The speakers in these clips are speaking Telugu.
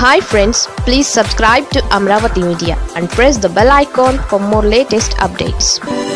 hi friends please subscribe to Amaravati media and press the bell icon for more latest updates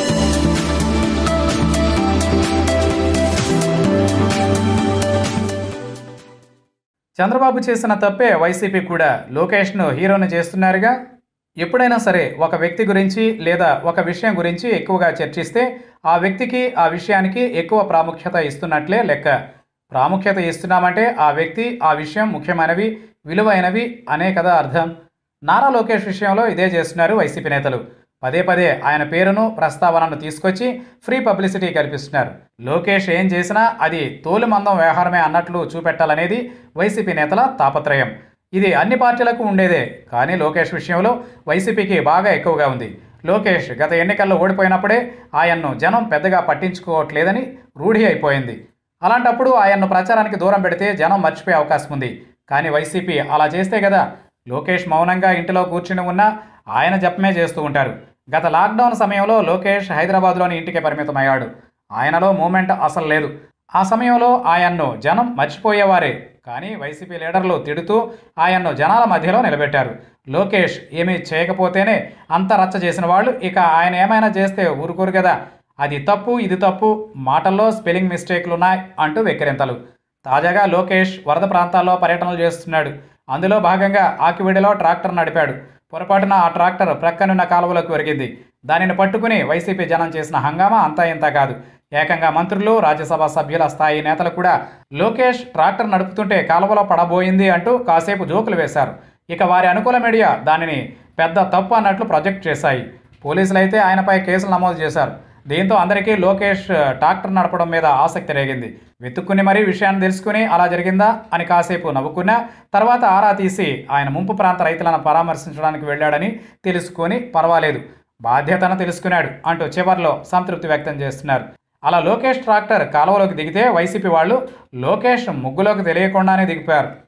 Chandrababu చేసిన తప్పే వైసీపీ కూడా లోకేష్ను హీరోను చేస్తున్నారుగా ఎప్పుడైనా సరే ఒక వ్యక్తి గురించి లేదా ఒక విషయం గురించి ఎక్కువగా చర్చిస్తే ఆ వ్యక్తికి ఆ విషయానికి ఎక్కువ ప్రాముఖ్యత ఇస్తున్నట్లే లెక్క ప్రాముఖ్యత ఇస్తున్నామంటే ఆ వ్యక్తి ఆ విషయం ముఖ్యమైనవి విలువైనవి అనే కదా అర్థం నారా లోకేష్ విషయంలో ఇదే చేస్తున్నారు వైసీపీ నేతలు పదే పదే ఆయన పేరును ప్రస్తావనను తీసుకొచ్చి ఫ్రీ పబ్లిసిటీ కల్పిస్తున్నారు లోకేష్ ఏం చేసినా అది తోలు మందం వ్యవహారమే అన్నట్లు చూపెట్టాలనేది వైసీపీ నేతల తాపత్రయం ఇది అన్ని పార్టీలకు ఉండేదే కానీ లోకేష్ విషయంలో వైసీపీకి బాగా ఎక్కువగా ఉంది లోకేష్ గత ఎన్నికల్లో ఓడిపోయినప్పుడే ఆయన్ను జనం పెద్దగా పట్టించుకోవట్లేదని రూఢి అయిపోయింది అలాంటప్పుడు ఆయన్ను ప్రచారానికి దూరం పెడితే జనం మర్చిపోయే అవకాశం ఉంది కానీ వైసీపీ అలా చేస్తే కదా లోకేష్ మౌనంగా ఇంటిలో కూర్చుని ఉన్నా ఆయన జపమే చేస్తూ ఉంటారు గత లాక్డౌన్ సమయంలో లోకేష్ హైదరాబాద్లోని ఇంటికి పరిమితమయ్యాడు ఆయనలో మూమెంట్ అసలు లేదు ఆ సమయంలో ఆయన్ను జనం మర్చిపోయేవారే కానీ వైసీపీ లీడర్లు తిడుతూ ఆయన్ను జనాల మధ్యలో నిలబెట్టారు లోకేష్ ఏమీ చేయకపోతేనే అంత రచ్చ చేసిన వాళ్ళు ఇక ఆయన ఏమైనా చేస్తే ఊరుకోరు కదా అది తప్పు ఇది తప్పు మాటల్లో స్పెల్లింగ్ మిస్టేక్లు ఉన్నాయి అంటూ వెక్కిరింతలు తాజాగా లోకేష్ వరద ప్రాంతాల్లో పర్యటనలు చేస్తున్నాడు అందులో భాగంగా ఆకివీడిలో ట్రాక్టర్ నడిపాడు పొరపాటున ఆ ట్రాక్టర్ ప్రక్కనున్న కాలువలోకి ఒరిగింది దానిని పట్టుకుని వైసీపీ జనం చేసిన హంగామా అంతా ఇంత కాదు ఏకంగా మంత్రులు రాజ్యసభ సభ్యుల స్థాయి నేతలు కూడా లోకేష్ ట్రాక్టర్ నడుపుతుంటే కాలువలో పడబోయింది అంటూ కాసేపు జోకులు వేశారు ఇక వారి అనుకూల మీడియా దానిని పెద్ద తప్పు అన్నట్లు ప్రొజెక్ట్ చేశాయి పోలీసులు అయితే ఆయనపై కేసులు నమోదు చేశారు దీంతో అందరికీ లోకేష్ ట్రాక్టర్ నడపడం మీద ఆసక్తి రేగింది వెతుక్కుని మరీ విషయాన్ని తెలుసుకుని అలా జరిగిందా అని కాసేపు నవ్వుకున్నా తర్వాత ఆరా తీసి ఆయన ముంపు ప్రాంత రైతులను పరామర్శించడానికి వెళ్ళాడని తెలుసుకొని పర్వాలేదు బాధ్యతను తెలుసుకున్నాడు అంటూ చివర్లో సంతృప్తి వ్యక్తం చేస్తున్నారు అలా లోకేష్ ట్రాక్టర్ కాలువలోకి దిగితే వైసీపీ వాళ్ళు లోకేష్ ముగ్గులోకి తెలియకుండానే దిగిపోయారు